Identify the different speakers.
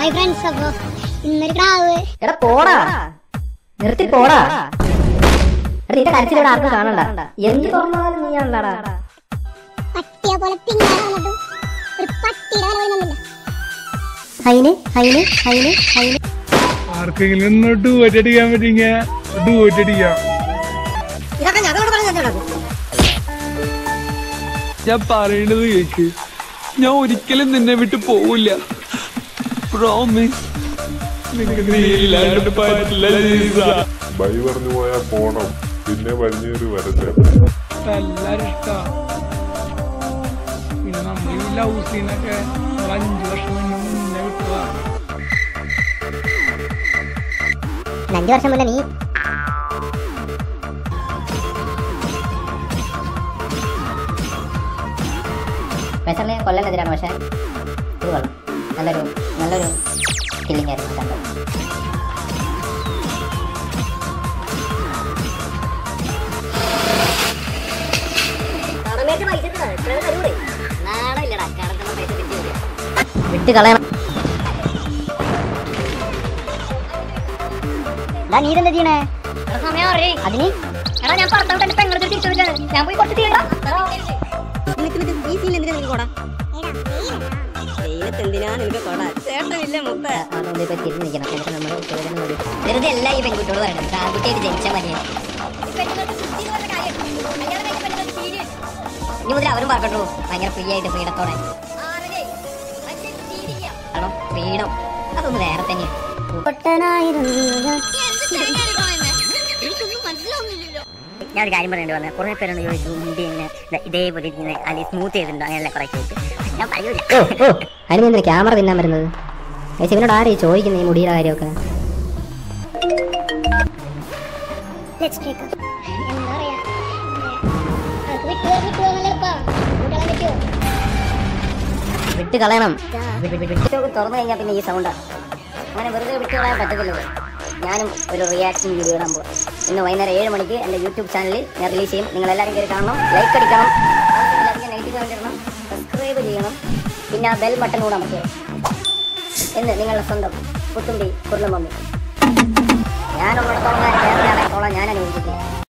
Speaker 1: Hi friends അപ്പൊ ഇന്നൊരു ക്രാവ്
Speaker 2: എടാ പോടാ നിർത്തി പോടാ എടാ നിന്റെ കരച്ചിലൂടെ ആർക്കും കാണണ്ട എന്ത് തുറന്നാലും നീയാണല്ലടാ
Speaker 1: പട്ടിയെ പോലെ തിന്നാൻ വന്നിട്ടും ഒരു പട്ടിയുടെ വില പോയി നിന്നില്ല
Speaker 2: ഹൈന് ഹൈന് ഹൈന് ഹൈന്
Speaker 3: ആർക്കെങ്കിലും ഒന്ന് ഡുവറ്റ് അടിക്കാൻ പറ്റിങ്ങ ഡുവറ്റ് അടിക്കാം
Speaker 2: ഇതൊക്കെ ഞങ്ങളോട് പറഞ്ഞു
Speaker 4: ഞാൻ പറയണത് കേക്ക് ഞാൻ ഒരിക്കലും നിന്നെ വിട്ട് പോവില്ല പ്രോമിസ് നിനക്ക് നീ ഇല്ലാണ്ട് പറ്റില്ല ജീസ.
Speaker 5: ബൈ പറഞ്ഞു പോയാൽ പോണം പിന്നെ വലിയൊരു വരട്ടെ
Speaker 3: എല്ലാരും ഇഷ്ടാ പിന്നെ നമ്മൾ ഈ ലവ് സീനൊക്കെ നമ്മൾ അഞ്ചു വർഷം മുന്നേ മുന്നേ വിട്ടതാണ്
Speaker 2: അഞ്ചു വർഷം മുന്നേ നീ സ്പെഷ്യലി കൊല്ലനെതിരാണ് പക്ഷേ ഇത് കൊള്ളാം നല്ലൊരു നല്ലൊരു കില്ലിംഗ് ആയിരുന്നു കണ്ടത് വിട്ട് കളയണം ദാ നീ ഇതെന്താ ചെയ്യണേ അതിന്
Speaker 1: എടാ ഞാൻ പുറത്തോട്ട് എന്റെ പെങ്ങളെ തിരിച്ചു ഞാൻ പോയി കുറച്ച് തീരാ
Speaker 6: എന്തിനാ നിനക്ക് കൊട ചേട്ടനില്ലേ മുത്ത
Speaker 2: അതുകൊണ്ട് ഇപ്പൊ തിരിഞ്ഞ് നിൽക്കണം എന്നിട്ട് നമ്മൾ ചോദ്യം വരും വെറുതെ അല്ല ഈ പെൺകുട്ടിയോട് പറയണത് ആൺകുട്ടിയായിട്ട് ജനിച്ചാൽ മതിയെ ഇനി മുതൽ അവരും പറഞ്ഞോ ഭയങ്കര ഫ്രീ ആയിട്ട് ഫ്രീഡത്തോടെ കാരണം ഫ്രീഡം അതൊന്ന് വേറെ തന്നെയാണ് ഞാൻ ഒരു കാര്യം പറയേണ്ടി വന്നത് കുറെ പേരോട് ചോദിച്ചു മുടി ഇങ്ങനെ ദാ ഇതേപോലെ ഇങ്ങനെ അല്ലെ സ്മൂത്ത് ചെയ്തിട്ടുണ്ടോ അങ്ങനെയല്ല കുറെ ചോദിച്ചു ഞാൻ പറയൂല അതിന് എന്തിനാ ക്യാമറ തിന്നാൻ വരുന്നത് ഏച്ചി ഇവനോട് ആരെ ചോദിക്കുന്നത് ഈ മുടിയുടെ കാര്യമൊക്കെ
Speaker 1: ലെറ്റ്സ് ടേക്ക് എന്താ പറയാ അത് വിട്ടു വിട്ടു നല്ല എളുപ്പാ കൂട്ടാൻ പറ്റുമോ
Speaker 2: വിട്ട് കളയണം വിട്ടൊക്കെ തുറന്നു കഴിഞ്ഞാൽ പിന്നെ ഈ സൗണ്ടാ അങ്ങനെ വെറുതെ വിട്ട് കളയാൻ പറ്റത്തില്ലല്ലോ ഞാനും ഒരു റിയാക്ഷൻ വീഡിയോ ഇടാൻ പോകും ഇന്ന് വൈകുന്നേരം ഏഴ് മണിക്ക് എൻ്റെ യൂട്യൂബ് ചാനലിൽ ഞാൻ റിലീസ് ചെയ്യും നിങ്ങൾ എല്ലാവരും കയറി കാണണം ലൈക്ക് അടിക്കണം എല്ലാവർക്കും നെഗറ്റീവ് കമൻറ്റ് ഇടണം സബ്സ്ക്രൈബ് ചെയ്യണം പിന്നെ ആ ബെൽ ബട്ടൺ കൂടെ നമുക്ക് എന്ന് നിങ്ങളുടെ സ്വന്തം പുത്തുമ്പി കുർണ്ണ മമ്മി ഞാനുള്ളിടത്തോളം ഞാൻ ഞാൻ അനുഭവിച്ചിട്ടില്ല